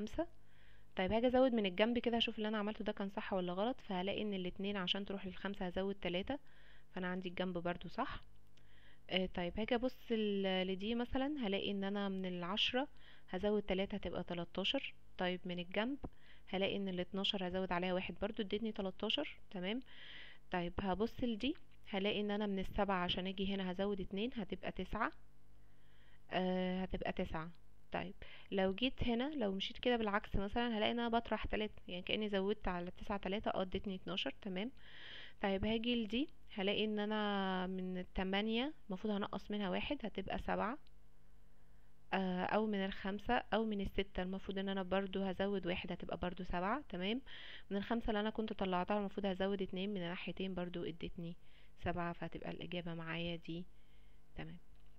خمسة طيب هاجي ازود من الجنب كده اشوف اللي انا عملته ده كان صح ولا غلط فهلاقي ان الاتنين عشان تروح للخمسة هزود تلاتة فانا عندي الجنب برضو صح آه طيب هاجي ابص ل- لدي مثلا هلاقي ان انا من العشرة هزود تلاتة هتبقى تلاتاشر طيب من الجنب هلاقي ان الاتناشر هزود عليها واحد برضو ادتني تلاتاشر تمام طيب هبص لدي هلاقي ان انا من السبعة عشان اجي هنا هزود اتنين هتبقى تسعة آه هتبقى تسعة طيب لو جيت هنا لو مشيت كده بالعكس مثلا هلاقي ان انا بطرح تلاتة يعني كأني زودت على تسعة تلاتة اه ادتني اتناشر تمام طيب هاجي لدي هلاقي ان انا من التمانية المفروض هنقص منها واحد هتبقى سبعة آه، او من الخمسة او من الستة المفروض ان انا برضو هزود واحد هتبقى برضو سبعة تمام من الخمسة اللي انا كنت طلعتها المفروض هزود اتنين من الناحيتين برضو ادتني سبعة فهتبقى الاجابة معايا دي تمام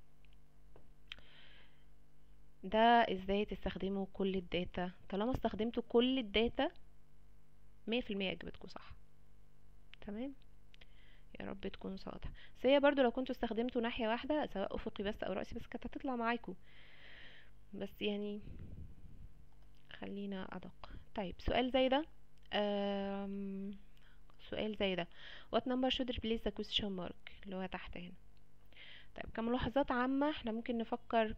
ده ازاي تستخدموا كل الداتا طالما استخدمتوا كل الداتا مية في المية اجابتكم صح تمام يا رب تكون واضحة بس هي برضو لو كنتوا استخدمتوا ناحية واحدة سواء افقي بس او رأسي بس كانت هتطلع معاكم بس يعني خلينا ادق طيب سؤال زي ده أم... سؤال زي ده what number should replace the question mark اللي هو تحت هنا طيب كملاحظات عامة احنا ممكن نفكر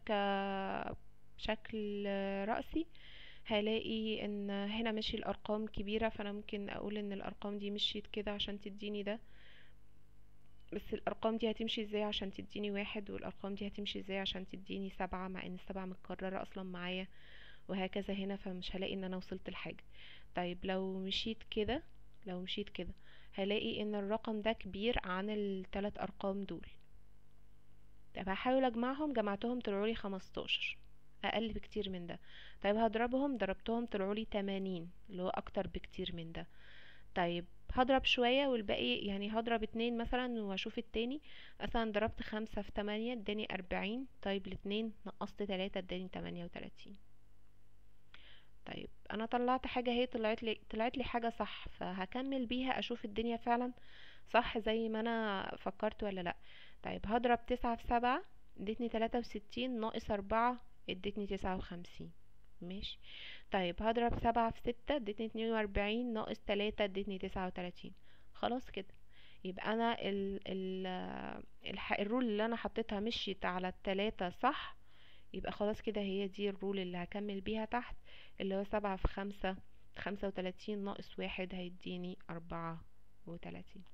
كشكل رأسي هلاقي ان هنا ماشي الارقام كبيرة فانا ممكن اقول ان الارقام دي مشيت كده عشان تديني ده بس الارقام دي هتمشي ازاي عشان تديني واحد والارقام دي هتمشي ازاي عشان تديني سبعة مع ان السبعة متكررة اصلا معايا وهكذا هنا فمش هلاقي ان انا وصلت لحاجة طيب لو مشيت كده لو مشيت كده هلاقي ان الرقم ده كبير عن الثلاث ارقام دول طيب هحاول اجمعهم جمعتهم طلعولي خمستاشر اقل بكتير من ده طيب هضربهم ضربتهم طلعولي تمانين اللي هو اكتر بكتير من ده طيب هضرب شوية والباقي يعني هضرب اتنين مثلا واشوف التاني مثلا ضربت خمسة في تمانية اداني اربعين طيب الاتنين نقصت تلاتة اداني تمانية وتلاتين طيب انا طلعت حاجة هي طلعت لي طلعت لي حاجة صح فهكمل بيها اشوف الدنيا فعلا صح زي ما انا فكرت ولا لا طيب هضرب تسعة في سبعة ادتني تلاتة وستين ناقص اربعة ادتني تسعة وخمسين ماشي طيب هضرب سبعة في ستة ادتني اتنين واربعين ناقص تلاتة ادتني تسعة وتلاتين خلاص كده يبقى انا ال ال الح- الرول اللي انا حطيتها مشيت على التلاتة صح يبقى خلاص كده هي دي الرول اللي هكمل بيها تحت اللي هو سبعة في خمسة خمسة وتلاتين ناقص واحد هيديني أربعة وتلاتين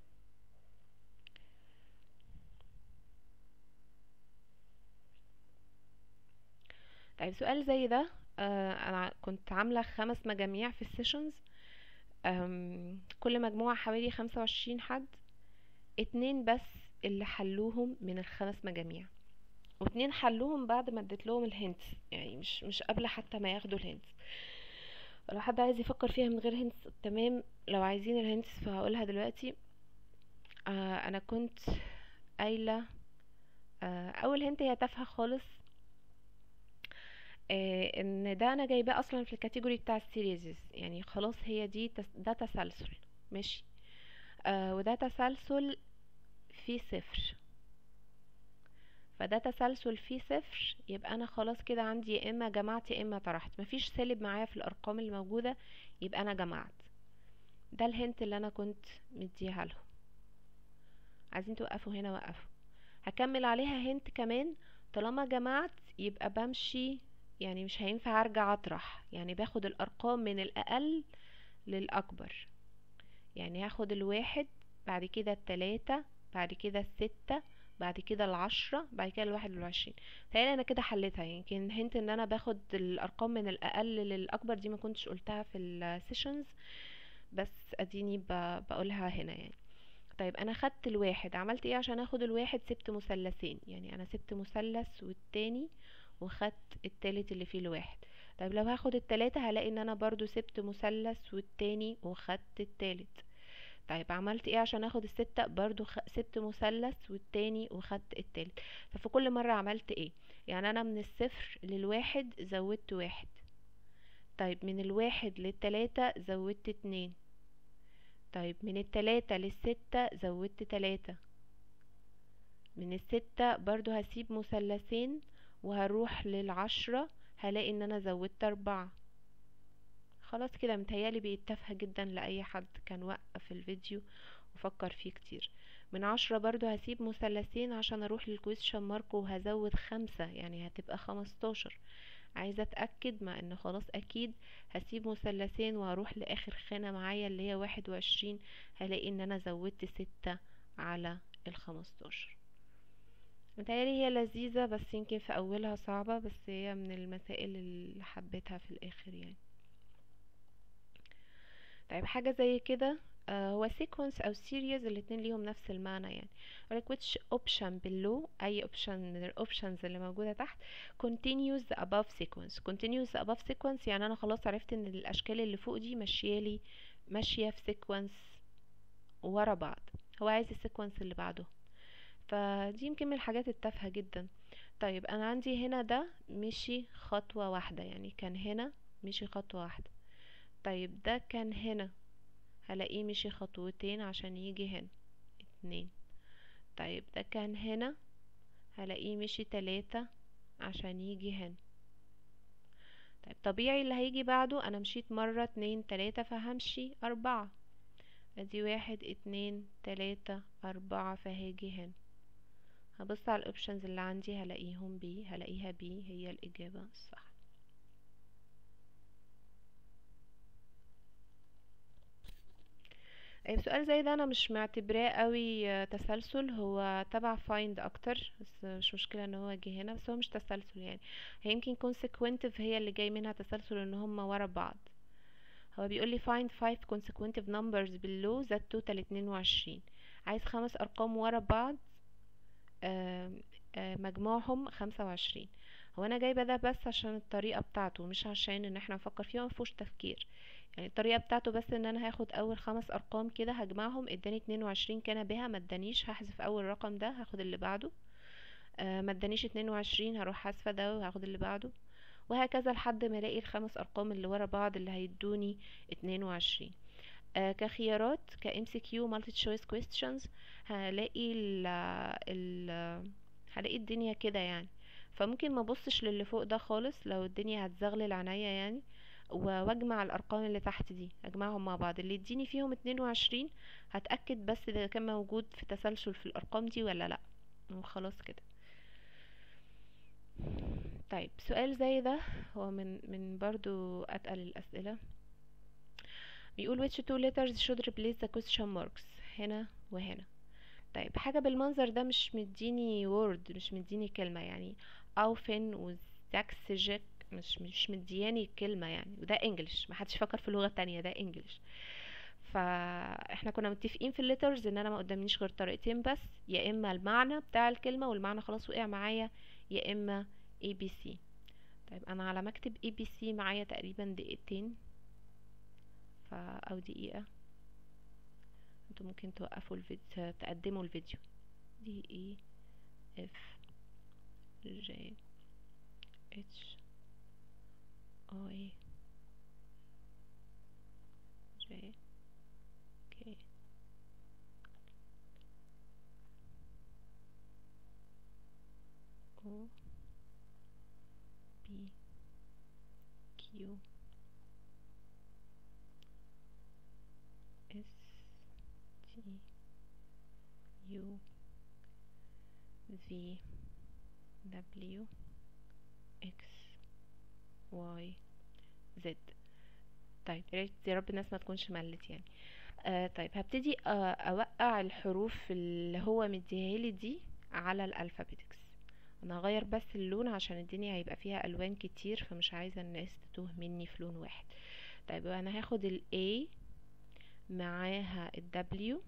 طيب سؤال زي ده آه انا كنت عاملة خمس مجاميع في السيشنز كل مجموعة حوالي خمسة وعشرين حد اتنين بس اللي حلوهم من الخمس مجاميع واتنين حلوهم بعد ما اديت لهم الهنتس يعني مش مش قبل حتى ما ياخدوا الهنتس لو حد عايز يفكر فيها من غير هنتس تمام لو عايزين الهنتس فهقولها دلوقتي آه انا كنت قايله آه اول هنت هي تافهه خالص آه ان ده انا جايباه اصلا في الكاتيجوري بتاع السيريزز يعني خلاص هي دي تس ده تسلسل ماشي آه وده تسلسل فيه صفر فده تسلسل فيه صفر يبقى انا خلاص كده عندي يا اما جمعت يا اما طرحت مفيش سالب معايا في الارقام الموجوده يبقى انا جمعت ده الهنت اللي انا كنت مديها لهم عايزين توقفوا هنا وقفوا هكمل عليها هنت كمان طالما جمعت يبقى بمشي يعني مش هينفع ارجع اطرح يعني باخد الارقام من الاقل للاكبر يعني هاخد الواحد بعد كده التلاتة بعد كده الستة بعد كده العشرة بعد كده الواحد والعشرين تهيألي انا كده حليتها يمكن هنت ان انا باخد الارقام من الاقل للاكبر دي ما كنتش قلتها في السيشنز بس اديني ب- بقولها هنا يعني طيب انا خدت الواحد عملت ايه عشان اخد الواحد سبت مثلثين يعني انا سبت مثلث والتاني وخدت التالت اللي فيه الواحد طيب لو هاخد التلاتة هلاقي ان انا برضو سبت مثلث والتاني وخدت التالت طيب عملت ايه عشان اخد الستة برضو خ... سبت مثلث والتاني وخدت التالت ففي كل مرة عملت ايه يعني انا من الصفر للواحد زودت واحد طيب من الواحد للتلاتة زودت اتنين طيب من التلاتة للستة زودت تلاتة من الستة برضو هسيب مثلثين وهروح للعشرة هلاقي ان انا زودت اربعة خلاص كده متهيالي بيتفه جدا لأي حد كان وقف الفيديو وفكر فيه كتير من عشرة برضو هسيب مثلثين عشان اروح للكويستشن مارك وهزود خمسة يعني هتبقى خمستاشر عايزة اتأكد مع ان خلاص اكيد هسيب مثلثين وهروح لاخر خانة معايا اللي هي واحد وعشرين هلاقي ان انا زودت ستة على الخمستاشر متهيألي هي لذيذة بس يمكن في اولها صعبة بس هي من المسائل اللي حبيتها في الاخر يعني طيب حاجة زي كده آه هو sequence او series الاتنين ليهم نفس المعنى يعني like which option below اي option من الاوبشنز اللي موجودة تحت continues the above sequence continues the above sequence يعني انا خلاص عرفت ان الاشكال اللي فوق دي ماشيالي ماشية في sequence ورا بعض هو عايز السيكونس اللي بعده فدي يمكن من الحاجات التافهة جدا طيب انا عندي هنا ده مشي خطوة واحدة يعني كان هنا مشي خطوة واحدة طيب ده كان هنا هلاقيه مشي خطوتين عشان يجي هنا اتنين طيب ده كان هنا هلاقيه مشي تلاتة عشان يجي هنا طيب طبيعي اللي هيجي بعده انا مشيت مرة اتنين تلاتة فهمشي اربعة ادي واحد اتنين تلاتة اربعة فهاجي هنا هبص على الاوبشنز اللي عندي هلاقيهم بي هلاقيها بي هي الاجابة الصح طيب سؤال زي ده انا مش معتبراه قوي تسلسل هو تبع find اكتر بس مش مشكلة ان هو جه هنا بس هو مش تسلسل يعني هي يمكن consecutive هي اللي جاي منها تسلسل ان هما ورا بعض هو بيقول لي find five consecutive numbers below that total 22 عايز خمس ارقام ورا بعض آم آم مجموعهم خمسة وعشرين هو انا جايبه ده بس عشان الطريقه بتاعته مش عشان ان احنا نفكر فيه مفيهوش تفكير يعني الطريقه بتاعته بس ان انا هاخد اول خمس ارقام كده هجمعهم اداني اتنين وعشرين كان بها ما ادانيش هحذف اول رقم ده هاخد اللي بعده آه ما ادانيش اتنين وعشرين هروح حذفه ده وهاخد اللي بعده وهكذا لحد ما الاقي الخمس ارقام اللي ورا بعض اللي هيدوني اتنين وعشرين آه كخيارات ك MCQ multi choice questions هلاقي ال ال هلاقي الدنيا كده يعني فممكن ما بصش للي فوق ده خالص لو الدنيا هتزغلل عينيا يعني واجمع الارقام اللي تحت دي اجمعهم مع بعض اللي يديني فيهم اتنين وعشرين هتأكد بس اذا كان موجود في تسلسل في الارقام دي ولا لا وخلاص كده طيب سؤال زي ده هو من من برضو اتقل الاسئله بيقول which two letters should replace the question marks هنا وهنا طيب حاجة بالمنظر ده مش مديني word مش مديني كلمة يعني اوفن وزاكسجيك مش مش مدياني كلمة يعني وده انجلش محدش يفكر في لغة تانية ده انجلش فاحنا كنا متفقين في الليترز ان انا ما قدامنيش غير طريقتين بس يا اما المعنى بتاع الكلمة والمعنى خلاص وقع معايا يا اما اي بي سي طيب انا على مكتب اي بي سي معايا تقريبا دقيقتين ف او دقيقة انتوا ممكن توقفوا الفيديو تقدموا الفيديو دي اي اف جي اتش اي جي كي او بي كيو اس تي يو في دبليو اكس واي زد طيب يا رب الناس ما تكونش ملت يعني آه طيب هبتدي آه اوقع الحروف اللي هو مديها دي على الالفابيتكس انا هغير بس اللون عشان الدنيا هيبقى فيها الوان كتير فمش عايزه الناس تتوه مني في لون واحد طيب انا هاخد ال A معاها ال W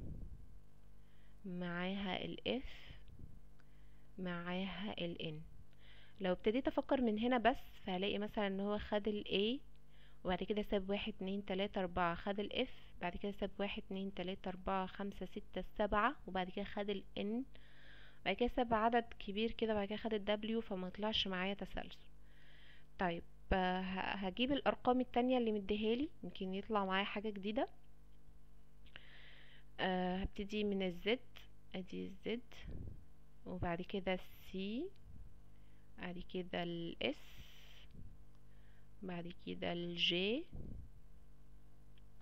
معاها ال F معاها ال N لو ابتديت افكر من هنا بس فهلاقي مثلا ان هو خد ال A وبعد كده ساب واحد اتنين تلاتة اربعة خد ال F بعد كده ساب واحد اتنين تلاتة اربعة خمسة ستة سبعة وبعد كده خد ال N بعد كده ساب عدد كبير كده بعد كده خد ال W فما طلعش معايا تسلسل طيب هجيب الارقام التانية اللي مديهالي يمكن يطلع معايا حاجة جديدة أه هبتدي من الزد ادي الزد وبعد كده السي بعد كده الاس بعد كده الجي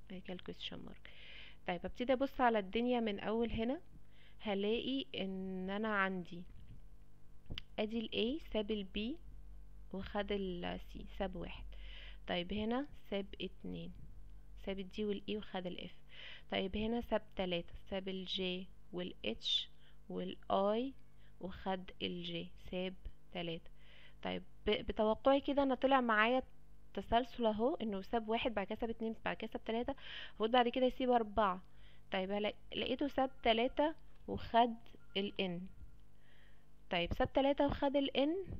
بعد كده الكويستشن مارك طيب ابتدي ابص على الدنيا من اول هنا هلاقي ان انا عندي ادي ال A ساب ال B وخد ال C ساب واحد طيب هنا ساب اتنين ساب ال D وال E وخد ال F طيب هنا ساب تلاتة ساب ال J وال H وال I وخد ال J ساب تلاتة طيب ب- بتوقعي كده انا طلع معايا تسلسل اهو انه ساب واحد بعد كده ساب اتنين بعد كده ساب تلاتة المفروض بعد كده يسيب اربعة طيب هلا- لقيته ساب تلاتة وخد ال N طيب ساب تلاتة وخد ال N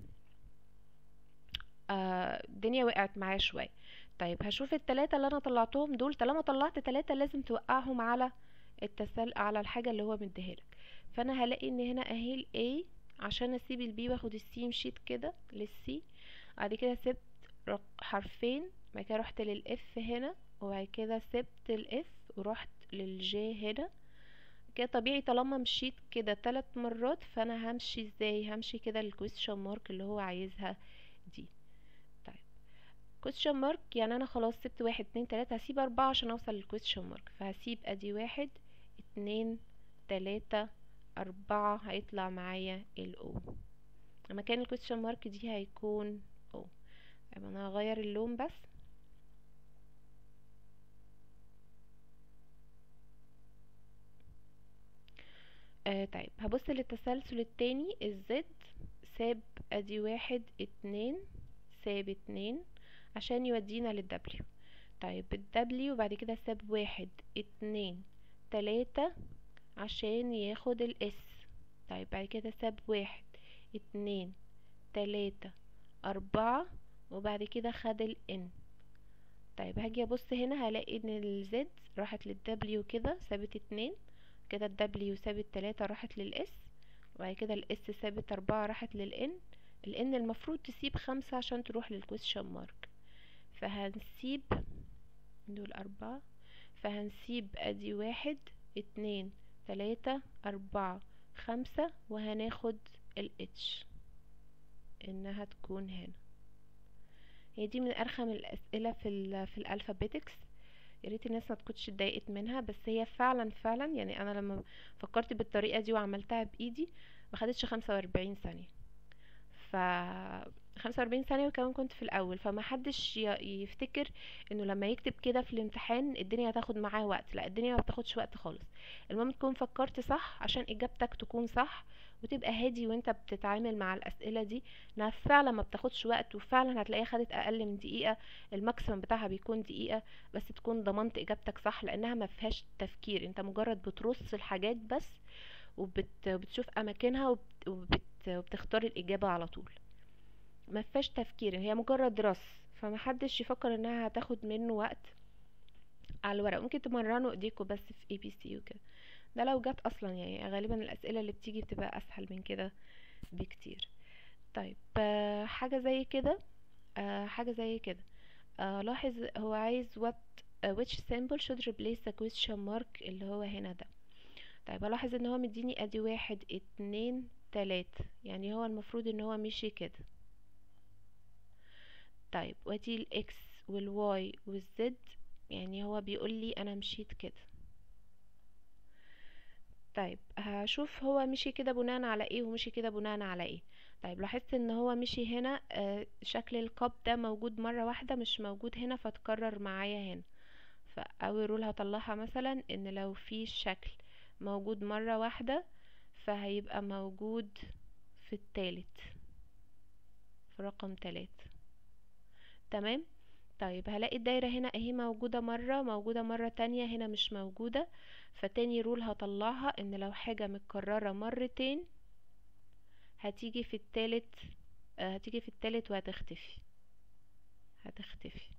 آه الدنيا وقعت معايا شوية طيب هشوف التلاتة اللي انا طلعتهم دول طالما طلعت تلاتة لازم توقعهم على التسل على الحاجة اللي هو مديهالك فانا هلاقي ان هنا اهي ال A عشان اسيب ال B واخد ال C مشيت كده لل C بعد كده سبت رق- حرفين بعد كده رحت لل F هنا وبعد كده سبت ال F ورحت لل J هنا كده طبيعي طالما مشيت كده تلات مرات فانا همشي ازاي همشي كده الكويستشن مارك اللي هو عايزها دي طيب كويستشن مارك يعني انا خلاص سبت واحد اتنين تلاتة هسيب اربعة عشان اوصل للكويستشن مارك فهسيب ادي واحد اتنين تلاتة اربعة هيطلع معايا الاو مكان الكويستشن مارك دي هيكون او يبقى انا هغير اللون بس آه طيب هبص للتسلسل التاني الزد ساب ادي واحد اتنين ساب اتنين عشان يودينا للدبليو طيب الدبليو بعد كده ساب واحد اتنين تلاتة عشان ياخد الاس طيب بعد كده ساب واحد اتنين تلاتة اربعة وبعد كده خد الان طيب هاجي ابص هنا هلاقي ان الزد راحت للدبليو كده سابت اتنين كده الدبليو سابت تلاتة راحت للاس وبعد كده الاس سابت اربعة راحت للان الان المفروض تسيب خمسة عشان تروح للكويستشن مارك فهنسيب دول اربعة فهنسيب ادي واحد اتنين تلاتة اربعة خمسة وهناخد ال H انها تكون هنا هي دي من ارخم الاسئله في ال في الالفابيتكس يا ريت الناس ما تكونش اتضايقت منها بس هي فعلا فعلا يعني انا لما فكرت بالطريقه دي وعملتها بايدي ما خدتش 45 ثانيه ف 45 ثانيه وكمان كنت في الاول فما حدش ي- يفتكر انه لما يكتب كده في الامتحان الدنيا هتاخد معاه وقت لا الدنيا ما بتاخدش وقت خالص المهم تكون فكرت صح عشان اجابتك تكون صح وتبقى هادي وانت بتتعامل مع الاسئله دي انها فعلا ما بتاخدش وقت وفعلا هتلاقيها خدت اقل من دقيقه الماكسيمم بتاعها بيكون دقيقه بس تكون ضمنت اجابتك صح لانها ما فيهاش تفكير انت مجرد بترص الحاجات بس وبتشوف اماكنها وبت... وبت... وبتختار الاجابه على طول ما فيهاش تفكير هي مجرد رص فمحدش يفكر انها هتاخد منه وقت على الورق ممكن تمرنوا ايديكوا بس في اي بي سي وكده ده لو جت اصلا يعني غالبا الاسئله اللي بتيجي بتبقى اسهل من كده بكتير طيب آه، حاجه زي كده آه، حاجه زي كده آه، لاحظ هو عايز what uh, which symbol should replace the question mark اللي هو هنا ده طيب الاحظ ان هو مديني ادي واحد اتنين تلاتة يعني هو المفروض ان هو مشي كده طيب وادي الاكس والواي والزد يعني هو بيقول لي انا مشيت كده طيب هشوف هو مشي كده بناء على ايه ومشي كده بناء على ايه طيب لاحظت ان هو مشي هنا آه، شكل القاب ده موجود مرة واحدة مش موجود هنا فتكرر معايا هنا فاول رول هطلعها مثلا ان لو في شكل موجود مرة واحدة فهيبقى موجود في التالت في رقم تلاتة تمام طيب هلاقي الدايرة هنا اهي موجودة مرة موجودة مرة تانية هنا مش موجودة فتاني رول هطلعها ان لو حاجة متكررة مرتين هتيجي في التالت آه، هتيجي في التالت وهتختفي هتختفي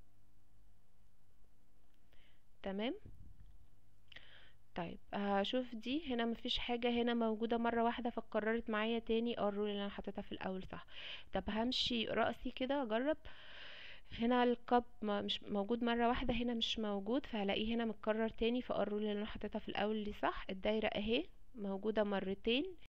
تمام طيب هشوف دي هنا مفيش حاجة هنا موجودة مرة واحدة فاتكررت معايا تاني اه الرول اللي انا حطيتها في الاول صح طب همشي رأسي كده اجرب هنا الكاب ما- مش موجود مرة واحدة هنا مش موجود فهلاقيه هنا متكرر تاني فاه الرول اللي انا حطيتها في الاول دي صح الدايرة اهي موجودة مرتين